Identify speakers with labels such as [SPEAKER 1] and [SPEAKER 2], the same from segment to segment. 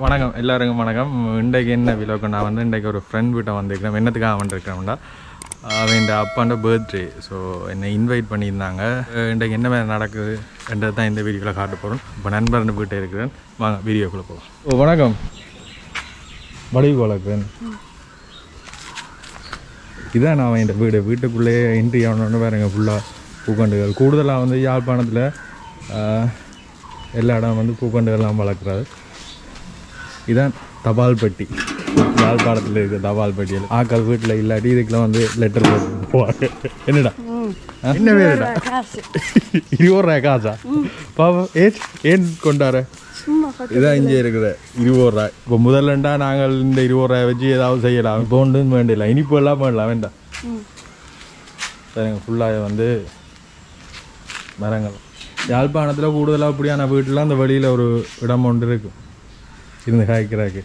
[SPEAKER 1] வணக்கம் எல்லாருக்கும் வணக்கம் இன்றைக்கு என்ன விலோக்கு நான் வந்து இன்றைக்கு ஒரு ஃப்ரெண்ட் வீட்டை வந்திருக்கிறேன் என்னத்துக்காக வந்திருக்கிறேன்டா அவன் அப்பாண்ட பர்த்டே ஸோ என்னை இன்வைட் பண்ணியிருந்தாங்க அஹ் இன்றைக்கு என்ன மாதிரி நடக்குது என்றது தான் இந்த வீடியோவில் காட்ட போகிறோம் இப்போ நண்பர்னு வீட்டை இருக்கிறேன் வாங்க வீடியோக்குள்ளே போகலாம் ஓ வணக்கம் வடிவு வளர்க்குறேன் இதான் நான் இந்த வீடு வீட்டுக்குள்ளேயே என்ட்ரி ஆகணுன்னு பாருங்க ஃபுல்லாக பூக்கண்டுகள் கூடுதலாக வந்து யாழ்ப்பாணத்தில் ஆஹ், எல்லா இடம் வந்து பூக்கண்டுகள்லாம் வளர்க்குறாரு இதான் தபால் பெட்டி யாழ்ப்பாணத்தில் இருக்க தபால் பெட்டியில் ஆக்கள் வீட்டில் இல்லாட்டி இதுக்கெல்லாம் வந்து லெட்டர் போட்டு போவாங்க என்னடா ஆ? என்ன வேறுடா
[SPEAKER 2] காசு
[SPEAKER 1] இருபது ரூபாய் காசா பாப்பா ஏன் ஏன் கொண்டார
[SPEAKER 2] சும்மா
[SPEAKER 1] இதான் இங்கே இருக்கிற இருபது ரூபாய் இப்போ முதல்லண்டா நாங்கள் இந்த இருபது ரூபாய் வச்சு ஏதாவது செய்யலாம் இப்போ ஒன்றும் வேண்டியல இனிப்பு எல்லாம் பண்ணலாம் வேண்டாம்
[SPEAKER 2] ம்.
[SPEAKER 1] சரிங்க ஃபுல்லாக வந்து மரங்கள் யாழ்ப்பாணத்தில் கூடுதலாக அப்படியான வீட்டில் அந்த வெளியில் ஒரு இடம் ஒன்று இருக்கும் இருந்து காய்க்கிறாக்கு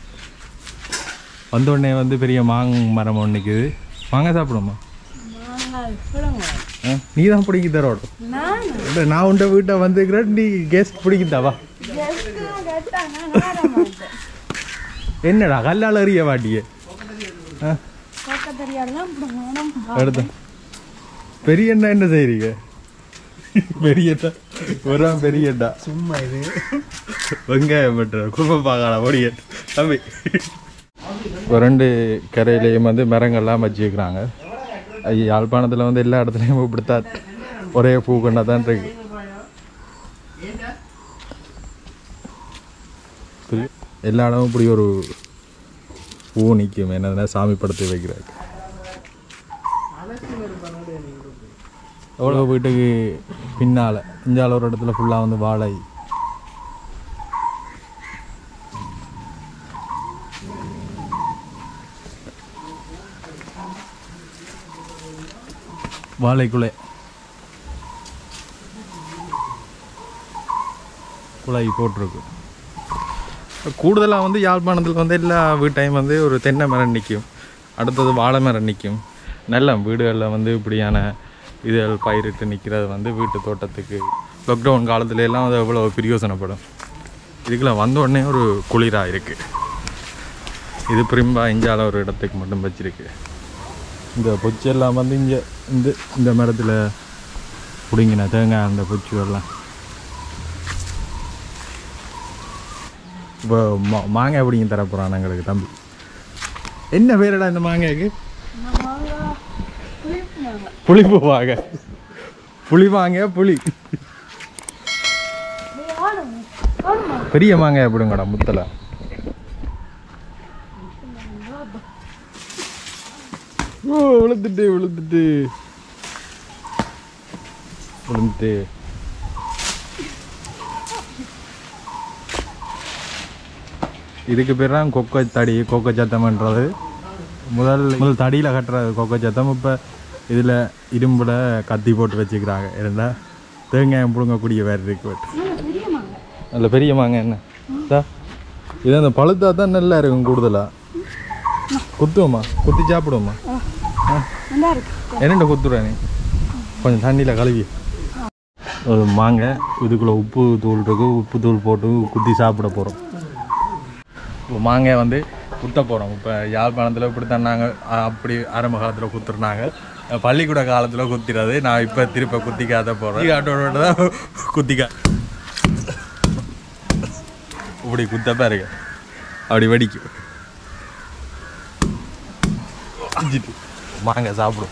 [SPEAKER 1] வந்த உடனே வந்து பெரிய மாங் மரம் ஒன்று நிற்குது மாங்காய் சாப்பிடுமா
[SPEAKER 2] மாங்காய் பிடுங்க
[SPEAKER 1] நீ தான் பிடிக்கி தரோட்டும்
[SPEAKER 2] நான்
[SPEAKER 1] இல்லை நான் உண்ட வீட்டை வந்துக்கிறேன் நீ கெஸ்ட் பிடிக்குதாவா
[SPEAKER 2] ஜெஸ்ட்லாம் கேட்டா நான் வர மாட்டேன்
[SPEAKER 1] என்னடா கல்லால் அறிய வாட்டியே ஆ
[SPEAKER 2] பக்க தெரியாதெல்லாம் பிடுங்கணும்
[SPEAKER 1] அடுத்து பெரிய அண்ணா என்ன செய்றீங்க பெரிய அண்ணா ஒரு ஆள் பெரிய அண்ணா
[SPEAKER 3] சும்மா இது
[SPEAKER 1] வெங்காயம் பட்டுற குடும்பம் பார்க்கலாம் ஓடிய தம்பி இப்போ ரெண்டு கரையிலையும் வந்து மரங்கள்லாம் வச்சுக்கிறாங்க ஐய, யாழ்ப்பாணத்தில் வந்து எல்லா இடத்துலையும் இப்படித்தான் ஒரே பூ கொண்டா தான் இருக்கு புரியுது? எல்லா இடமும் இப்படி ஒரு பூ நிற்கும் என்னதுன்னா சாமி படத்தை வைக்கிறாங்க எவ்வளோ வீட்டுக்கு பின்னால் இஞ்சால ஒரு இடத்துல ஃபுல்லாக வந்து வாழை வாழைக்குலை குழாய் போட்டிருக்கு கூடுதலாக வந்து யாழ்ப்பாணத்தில் வந்து எல்லா வீட்டையும் வந்து ஒரு தென்னை மரம் நிற்கும் அடுத்தது வாழை மரம் நிற்கும் நல்ல வீடுகளில் வந்து இப்படியான இதுகள் பயிரிட்டு நிற்கிறது வந்து வீட்டு தோட்டத்துக்கு லாக்டவுன் காலத்துல எல்லாம் அது எவ்வளோ பிரயோசனப்படும் இதுக்கெல்லாம் வந்த உடனே ஒரு குளிராக இருக்குது இது பிரிம்பா இஞ்சால ஒரு இடத்துக்கு மட்டும் வச்சிருக்கு இந்த பொச்செல்லாம் வந்து இங்கே இந்த இந்த மரத்தில் பிடிங்கின தேங்காய் அந்த பொச்சுவெல்லாம் இப்போ மா மாங்காய் பிடிங்கி தர போகிறான் எங்களுக்கு தம்பி என்ன பேரடா இந்த மாங்காய்க்கு
[SPEAKER 2] மாங்காய் புளிப்பு மாங்காய்
[SPEAKER 1] புளிப்பு வாங்க புளி மாங்காய் புளி
[SPEAKER 2] டேய், ஆடுங்க ஆடுமா
[SPEAKER 1] பெரிய மாங்காய் பிடுங்கடா முத்தலை ஓ விழுந்துட்டு விழுந்துட்டு விழுந்துட்டு இதுக்கு பேர் தான் கொக்கோ தடி கொக்கோ சத்தம்ன்றது முதல் முதல் தடியில் கட்டுறது கொக்கோ சத்தம் இப்போ இதில் இரும்பில் கத்தி போட்டு வச்சுக்கிறாங்க இருந்தால் தேங்காயம் பிடுங்கக்கூடிய வேறு இருக்கு
[SPEAKER 2] நல்ல பெரிய மாங்காய்
[SPEAKER 1] நல்ல பெரிய மாங்காய் என்ன இதா இது அந்த பழுத்தா தான் நல்லா இருக்கும் கூடுதலாக குத்துவோமா குத்தி சாப்பிடுவோமா
[SPEAKER 2] நல்லா இருக்கு
[SPEAKER 1] என்னென்ன குத்துற நீ கொஞ்சம் தண்ணியில் கழுவி ஒரு மாங்காய் இதுக்குள்ளே உப்பு தூள் இருக்கு உப்பு தூள் போட்டு குத்தி சாப்பிட போகிறோம் இப்போ மாங்காய் வந்து குத்த போகிறோம் இப்போ யாழ்ப்பாணத்தில் இப்படி தான் நாங்கள் அப்படி ஆரம்ப காலத்தில் குத்துருனாங்க பள்ளிக்கூட காலத்தில் குத்திறது நான் இப்போ திருப்ப குத்திக்காத போகிறேன் ஆட்டோட தான் குத்திக்கா இப்படி குத்த பாருங்க அப்படி வெடிக்கும் அஞ்சிட்டு மாங்காய் சாப்பிடும்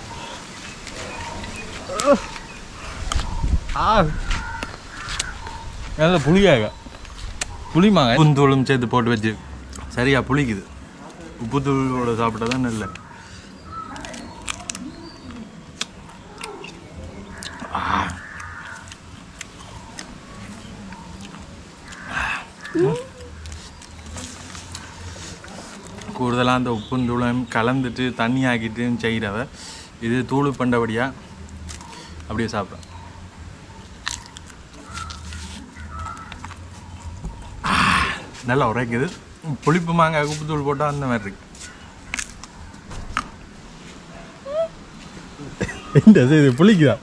[SPEAKER 1] ஆ நல்ல புளியாக புளி மாங்காய் உப்புத்தூளும் சேர்த்து போட்டு வச்சு சரியா புளிக்குது உப்புத்தூளோட சாப்பிட்டா தான் நல்ல கூடுதலாக அந்த உப்பும் தூளும் கலந்துட்டு தண்ணி ஆக்கிட்டு செய்கிறவ இது தூள் பண்டபடியாக அப்படியே சாப்பிட்றேன் நல்லா உரைக்குது புளிப்பு மாங்காய் உப்பு தூள் போட்டால் அந்த மாதிரி இருக்கு இந்த இது புளிக்குதா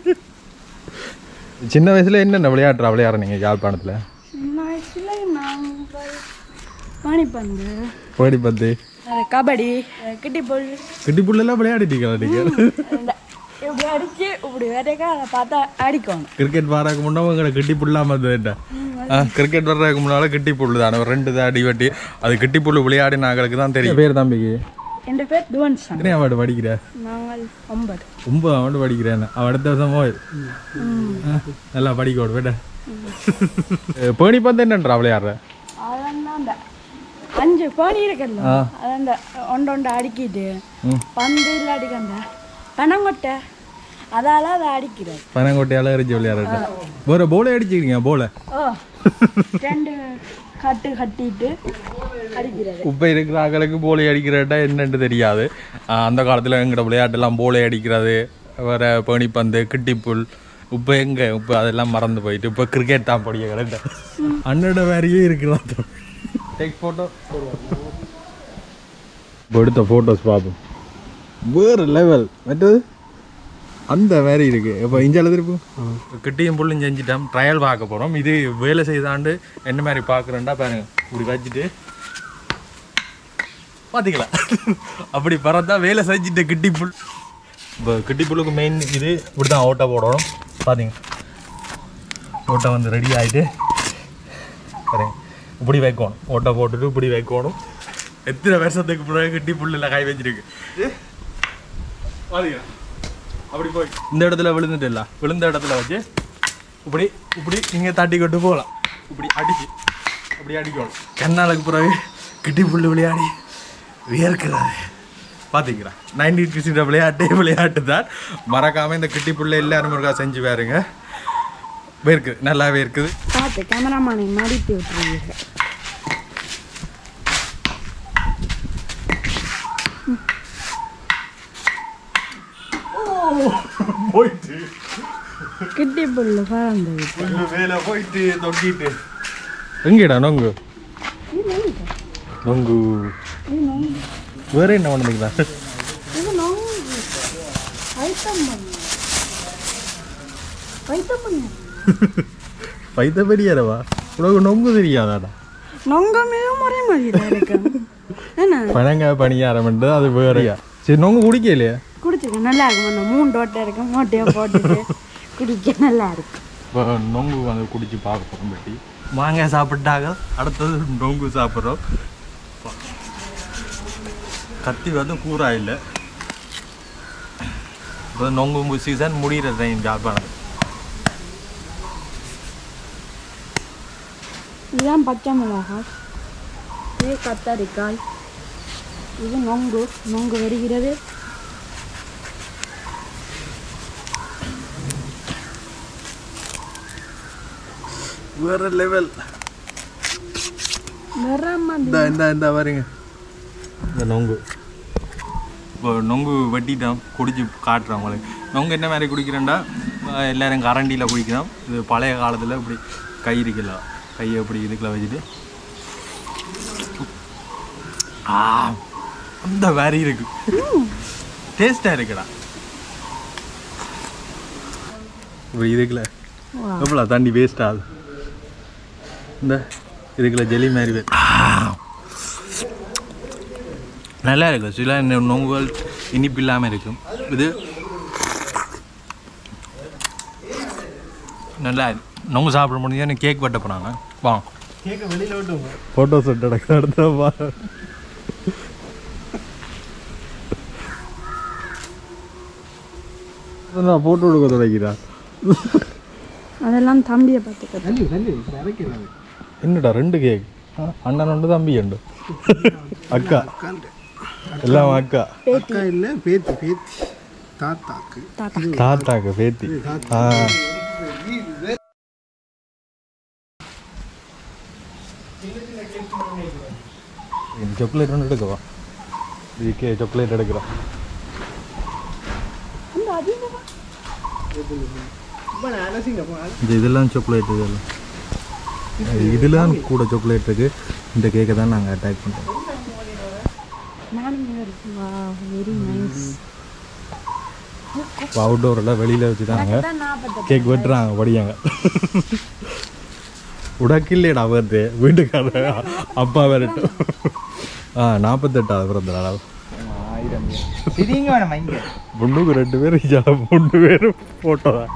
[SPEAKER 1] சின்ன வயசுல என்னென்ன விளையாட்டுறா விளையாடுறீங்க யாழ்ப்பாணத்தில்
[SPEAKER 2] சின்ன வயசுல நாங்கள் பானிப்பந்து
[SPEAKER 1] போடி பத்து
[SPEAKER 2] அது கபடி கிட்டிப்புல்
[SPEAKER 1] கிட்டி புள்ளெல்லாம் விளையாடிட்டீங்களா நீங்கள்
[SPEAKER 2] இப்படி அடிச்சு இப்படி வேறக்கா அதை பார்த்தா அடிக்கணும்
[SPEAKER 1] கிரிக்கெட் வர்றதுக்கு முன்னே உங்களை கிட்டி புல்லாம இருந்ததுட்ட ஆ கிரிக்கெட் வர்றதுக்கு முன்னால கிட்டி புல்லு தானே ஒரு ரெண்டு தான் அடி வட்டி அது கிட்டி புல்லு விளையாடி நாங்களுக்கு தான் தெரியும் பேர் தம்பிக்கு
[SPEAKER 2] என் பேர் துவன் சாங்
[SPEAKER 1] எத்தனை அவடு படிக்கிற
[SPEAKER 2] நாங்கள் ஒன்பது
[SPEAKER 1] ஒன்பது அவன் படிக்கிறேன் அவன் அடுத்த வருஷம் போய் நல்லா படிக்கோடு வேட்ட பேணி பந்து என்னன்றா விளையாடுற
[SPEAKER 2] அதான் அந்த அஞ்சு பானி இருக்குல்ல
[SPEAKER 1] ஆ.
[SPEAKER 2] அதான் அந்த ஒன்று ஒன்று அடிக்கிட்டு
[SPEAKER 1] ம்
[SPEAKER 2] பந்து இல்லை அடிக்கണ്ട பனங்கொட்டை அதால அதை அடிக்கிறது
[SPEAKER 1] பனங்கோட்டையால எரிஞ்சு விளையாடுற வேற போலை அடிச்சுக்கிறீங்க போலை
[SPEAKER 2] ஓ ரெண்டு கட்டு கட்டிட்டு அடிக்கிறது
[SPEAKER 1] இப்போ இருக்கிற ஆக்களுக்கு போலை அடிக்கிறட்டா என்னன்னு தெரியாது ஆஹ் அந்த காலத்தில் எங்கட விளையாட்டெல்லாம் போலை அடிக்கிறது வேற பேணிப்பந்து கிட்டிப்புல் இப்போ எங்க இப்போ அதெல்லாம் மறந்து போயிட்டு இப்போ கிரிக்கெட் தான் படிக்க கரெக்டா அண்ணோட வேறையே இருக்கிறான் டேக் ஃபோட்டோ இப்போ எடுத்த ஃபோட்டோஸ் பார்ப்போம் வேறு லெவல் மற்றது அந்த மாதிரி இருக்கு இப்போ இஞ்சால திருப்பும் கிட்டியும் புள்ளும் செஞ்சுட்டோம் ட்ரையல் பார்க்க போகிறோம் இது வேலை செய்தாண்டு என்ன மாதிரி பார்க்குறேன்டா பாருங்க இப்படி வச்சுட்டு பார்த்தீங்களா அப்படி பறந்தா வேலை செஞ்சுட்டு கிட்டி புல் இப்போ கிட்டி புல்லுக்கு மெயின் இது இப்படி தான் ஓட்டை போடணும் பார்த்தீங்க ஓட்டை வந்து ரெடி ஆகிட்டு பாருங்க இப்படி வைக்கணும் ஓட்டை போட்டுட்டு இப்படி வைக்கணும் எத்தனை வருஷத்துக்கு பிறகு கிட்டி புல்லில் காய் வச்சிருக்கு பாத்தீங்களா அப்படி போய் இந்த இடத்துல விழுந்துட்டு இல்ல விழுந்த இடத்துல வச்சு இப்படி இப்படி இங்கே தட்டி கொண்டு போகலாம் இப்படி அடிச்சு அப்படி அடிக்கணும் கண்ணாளுக்கு பிறகு கிட்டி புல்லு விளையாடி வியர்க்கிறது பார்த்தீங்களா நைன்டீன் கிசின்ற விளையாட்டே விளையாட்டு தான் மறக்காமல் இந்த கிட்டி புல்லை எல்லாரும் இருக்கா செஞ்சு பாருங்க வேர்க்குது நல்லாவே இருக்குது
[SPEAKER 2] பார்த்து கேமராமேனை மடித்து விட்டுருவீங்க
[SPEAKER 1] போயிட்டு
[SPEAKER 2] கிட்டி புல்லு பறந்தது
[SPEAKER 1] புல்லு மேலே போயிட்டு தொங்கிட்டு எங்கடா நொங்கு நொங்கு வேற என்ன பண்ணுறீங்களா
[SPEAKER 2] இது நொங்கு வைத்தம் பண்ணு வைத்தம் பண்ணு
[SPEAKER 1] பைத்தபடியாரவா உனக்கு நொங்கு தெரியாதாடா
[SPEAKER 2] நொங்க மிகவும் ஒரே மாதிரி தான் இருக்கு என்ன
[SPEAKER 1] பழங்காய் பணியாரம்ன்றது அது வேறையா சரி நொங்கு குடிக்கலையே
[SPEAKER 2] குடிச்சுக்க நல்லா இருக்கும் அந்த மூணு டோட்டை இருக்கு மூட்டையை போட்டுட்டு குடிக்க நல்லா இருக்கும்
[SPEAKER 1] இப்போ நொங்கு வந்து குடிச்சு பார்க்க போகிறோம் பட்டி மாங்காய் சாப்பிட்டாக அடுத்தது நொங்கு சாப்பிட்றோம் கத்தி வந்து கூறா இல்லை இப்போ நொங்கு சீசன் முடிகிற ட்ரெயின் ஜாப்பானது
[SPEAKER 2] இதுதான் பச்சை மிளகாய் இது கத்தரிக்காய் இது நொங்கு நொங்கு வருகிறது
[SPEAKER 1] வேற லெவல்
[SPEAKER 2] வர மாதிரி
[SPEAKER 1] இந்த இந்த இந்த பாருங்க இந்த நொங்கு இப்போ நொங்கு வெட்டிட்டோம் குடிச்சு காட்டுறோம் உங்களுக்கு நொங்கு என்ன மாதிரி குடிக்கிறேன்டா அஹ் எல்லாரும் கரண்டியில் குடிக்கிறோம் இது பழைய காலத்தில் இப்படி கை இருக்குல்ல கையை இப்படி இதுக்குள்ள வச்சுட்டு ஆ அந்த மாதிரி இருக்கு டேஸ்டாக இருக்குடா இப்படி இதுக்குள்ள எவ்வளோ தண்ணி வேஸ்ட் ஆகுது இந்த இதுக்குள்ள ஜெலி மாதிரி வே- ஆ. நல்லா இருக்கும் சில நொ- நொங்குகள் இனிப்பு இல்லாமல் இருக்கும் இது நல்லா இருக்கு. நொங்கு சாப்பிட முடிஞ்சு எனக்கு கேக் வெட்ட போனாங்க வா ஃபோட்டோஸ் எடுத்து அடுத்தவா ஃபோட்டோ எடுக்க தொடங்கிறா
[SPEAKER 2] அதெல்லாம் தம்பியை பார்த்துக்க
[SPEAKER 1] என்னடா ரெண்டு கேக் அண்ணன் உண்டு தம்பி உண்டு அக்கா எல்லாம் அக்கா
[SPEAKER 3] அக்கா இல்லை பேத்தி பேத்தி தாத்தாக்கு
[SPEAKER 2] தாத்தா
[SPEAKER 1] தாத்தாக்கு பேத்தி ஆ சாக்லேட் ஒன்று எடுக்கவா இதுக்கே சாக்லேட் எடுக்கிறோம்
[SPEAKER 2] அந்த அதிகமாக
[SPEAKER 1] இந்த இதெல்லாம் சாக்லேட் இதெல்லாம் இதில் தான் கூட சாக்லேட் இருக்குது இந்த கேக்கை தான் நாங்கள் அட்டாக் பண்ணுறோம்
[SPEAKER 2] நானும் வா வெரி நைஸ்
[SPEAKER 1] அவுட்டோரில் வெளியில் வச்சு தாங்க
[SPEAKER 2] தான் நாற்பத்தி
[SPEAKER 1] கேக் வெட்டுறாங்க படியாங்க உனக்கு இல்லையடா பர்த்டே வீட்டுக்கார அப்பா வரட்டும் ஆ நாற்பத்தெட்டாவது பிறந்த நாள்
[SPEAKER 4] ஆயிரம் சரிங்க வேணாம் இங்க
[SPEAKER 1] பொண்ணுக்கு ரெண்டு பேரும் இஜால மூணு பேரும் போட்டோ தான்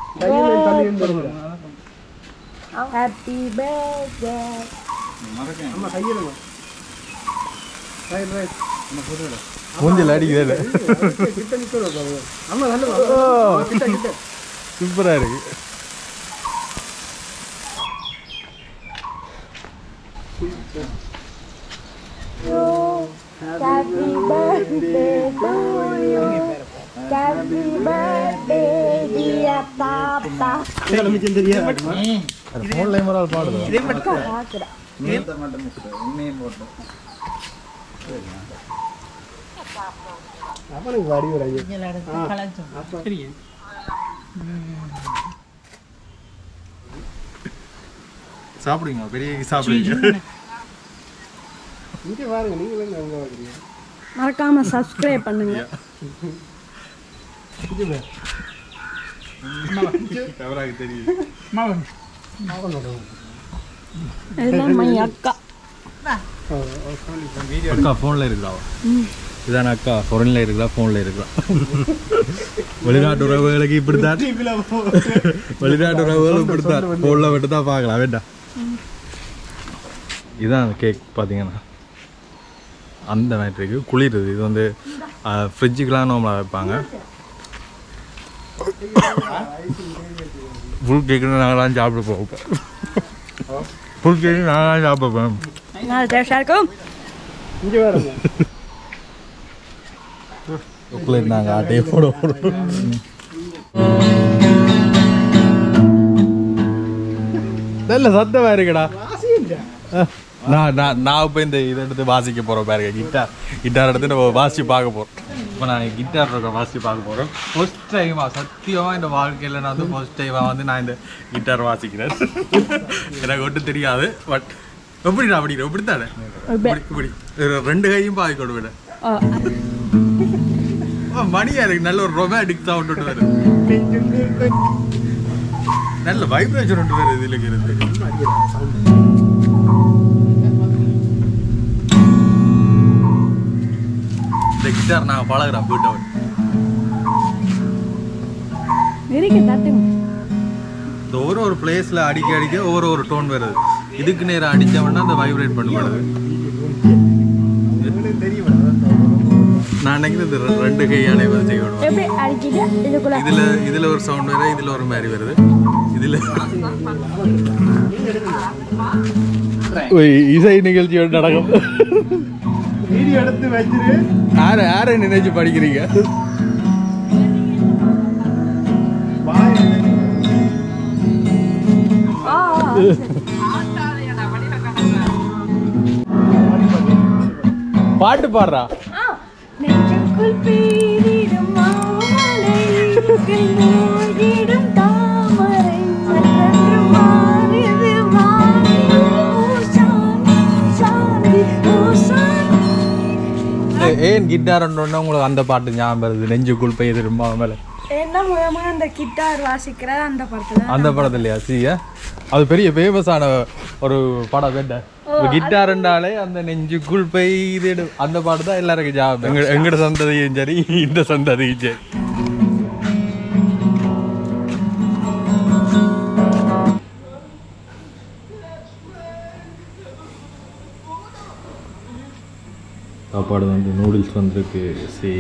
[SPEAKER 2] ஹாப்பி பர்த்டே
[SPEAKER 3] அம்மா கையிடுங்க ரைட் ரைட்
[SPEAKER 1] மூஞ்சில் அடிக்குது
[SPEAKER 3] கிட்ட நிற்கணும் அம்மா நல்ல கிட்ட கிட்ட
[SPEAKER 1] சூப்பராக இருக்கு
[SPEAKER 2] happy birthday to you happy birthday dear தாத்தா
[SPEAKER 3] மிச்சம் தெரியாது
[SPEAKER 1] ஃபோன்லேயும் ஒரு ஆள் பாடுது
[SPEAKER 4] இதே மட்டும்
[SPEAKER 2] பாக்குறா
[SPEAKER 3] அப்பனுக்கு வாடி வராங்க
[SPEAKER 1] சாப்பிடுங்க பெரிய சாப்பிடுங்க
[SPEAKER 3] இங்கே பாருங்க நீங்களும் அங்கே வாங்குறீங்க
[SPEAKER 2] மறக்காம சப்ஸ்கிரைப் பண்ணுங்க
[SPEAKER 1] தவறாக தெரியுது
[SPEAKER 2] இதுதான் மை அக்கா
[SPEAKER 1] அக்கா ஃபோனில் இருக்குதா இதான அக்கா ஃபோனில் இருக்குதா ஃபோனில் இருக்குதா வெளிநாட்டு உறவுகளுக்கு இப்படித்தான் வெளிநாட்டு உறவுகளும் இப்படித்தான் ஃபோனில் விட்டு தான் பார்க்கலாம் வேண்டாம் இதான் கேக் பார்த்தீங்கன்னா அந்த மாதிரி இருக்கு குளிருது இது வந்து ஃப்ரிட்ஜுக்கெலாம் நார்மலாக வைப்பாங்க ஃபுல் கேக்கு நாங்களாம் சாப்பிட போவோம் ஃபுல் கேக்கு நாங்களாம் சாப்பிடுவோம்
[SPEAKER 2] நல்லா டேஸ்டா இருக்கும்
[SPEAKER 3] இங்கே பாருங்க
[SPEAKER 1] உள்ள இருந்தாங்க ஆட்டையை போட போட நல்ல சத்தமா இருக்குடா அஹ், நான் நான் நான் இப்போ இந்த இதை எடுத்து வாசிக்க போகிறோம் பாருங்க கிட்டார் கிட்டார் எடுத்து நம்ம வாசிச்சு பார்க்க போகிறோம் இப்போ நான் கிட்டார் இருக்க வாசிச்சு பார்க்க போகிறோம் ஃபர்ஸ்ட் டைமா சத்தியமாக இந்த வாழ்க்கையில் நான் வந்து ஃபர்ஸ்ட் டைமாக வந்து நான் இந்த கிட்டார் வாசிக்கிறேன் எனக்கு ஒன்றும் தெரியாது பட் எப்படிடா அப்படி எப்படித்தானே இப்படி இப்படி இது ரெண்டு கையும் பாதி கொண்டு விட
[SPEAKER 2] ஓ,
[SPEAKER 1] ஆ, மணியா இருக்கு நல்ல ஒரு ரொமான்டிக் சவுண்ட் ஒன்று வருது நல்ல வைப்ரேஷன் ஒன்று வருது இதுல இருந்து இந்த கிட்டார் நான் பழகுறேன் போயிட்டவன்
[SPEAKER 2] இருக்கு தட்டுங்க
[SPEAKER 1] இந்த ஒரு ஒரு பிளேஸ்ல அடிக்க அடிக்க ஒவ்வொரு ஒரு டோன் வருது இதுக்கு நேரம் அடிச்சவன்னா அந்த வைப்ரேட் பண்ணப்படுது நான் நினைக்கிறேன் இந்த ரெ- ரெண்டு கையாலே வந்து செய்யணும்
[SPEAKER 2] எப்படி அடிக்கிட்டு இதுக்குள்ள
[SPEAKER 1] இதுல இதுல ஒரு சவுண்ட் வேற இதுல ஒரு மாதிரி வருது இதுல இசை நிகழ்ச்சி ஒன்று நடக்கும்
[SPEAKER 3] வீடியோ எடுத்து வச்சிரு
[SPEAKER 1] யாரை யாரை நினைச்சு படிக்கிறீங்க
[SPEAKER 3] பாய்
[SPEAKER 2] ஆ, ஆ, சரி.
[SPEAKER 1] பாட்டு பாடுறா
[SPEAKER 2] ஆ, நெஞ்சுக்குள் பெய்திடும் மாமலை, இடுக்கில் மூழ்கிடும் தாமரை, சட்டென்று மாறியது வானில். ஓ சாமி, சாமி, ஓ சாமி.
[SPEAKER 1] ஏ- ஏன் கிட்டார் உங்களுக்கு அந்த பாட்டு ஞாபகம் வருது நெஞ்சுக்குள் பெய்து திரும்ப மேலே
[SPEAKER 2] என்ன மூலமா அந்த கிட்டார் வாசிக்கிறார் அந்த படத்துல
[SPEAKER 1] அந்த படத்துலையா சியா அது பெரிய ஃபேமஸான ஒரு படம் வேண்ட கிட்டார்ண்டாலே அந்த நெஞ்சுக்குள் பெய்து அந்த பாட்டு தான் எல்லாருக்கும் ஞாபகம் எங்க எங்கட சந்ததியும் சரி இந்த சந்ததியும் சரி சாப்பாடு வந்து நூடுல்ஸ் வந்திருக்கு சி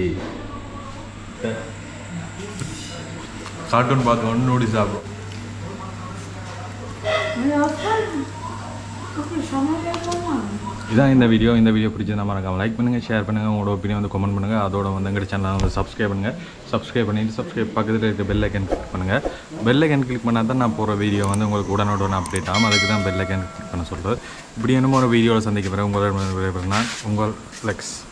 [SPEAKER 1] கார்ட்டூன் பார்த்து நூடுல்ஸ் சாப்பிடும் இதான் இந்த வீடியோ இந்த வீடியோ பிடிச்சிருந்தா மறக்காம லைக் பண்ணுங்கள் ஷேர் பண்ணுங்கள் உங்களோட ஒப்பீனியன் வந்து கமெண்ட் பண்ணுங்கள் அதோட வந்து எங்கள் சேனலை வந்து சப்ஸ்கிரைப் பண்ணுங்கள் சப்ஸ்கிரைப் பண்ணிட்டு சப்ஸ்கிரைப் பக்கத்தில் இருக்க பெல் ஐக்கன் கிளிக் பண்ணுங்கள் பெல் ஐக்கன் கிளிக் பண்ணால் தான் நான் போகிற வீடியோ வந்து உங்களுக்கு உடனுடன் அப்டேட் ஆகும் அதுக்கு தான் பெல் ஐக்கன் கிளிக் பண்ண சொல்கிறது இப்படி என்னமோ ஒரு வீடியோவில் சந்திக்க பிறகு உங்களோட விடைபெறுகிறேன் நான் உங்கள் ஃப்ளெக்ஸ்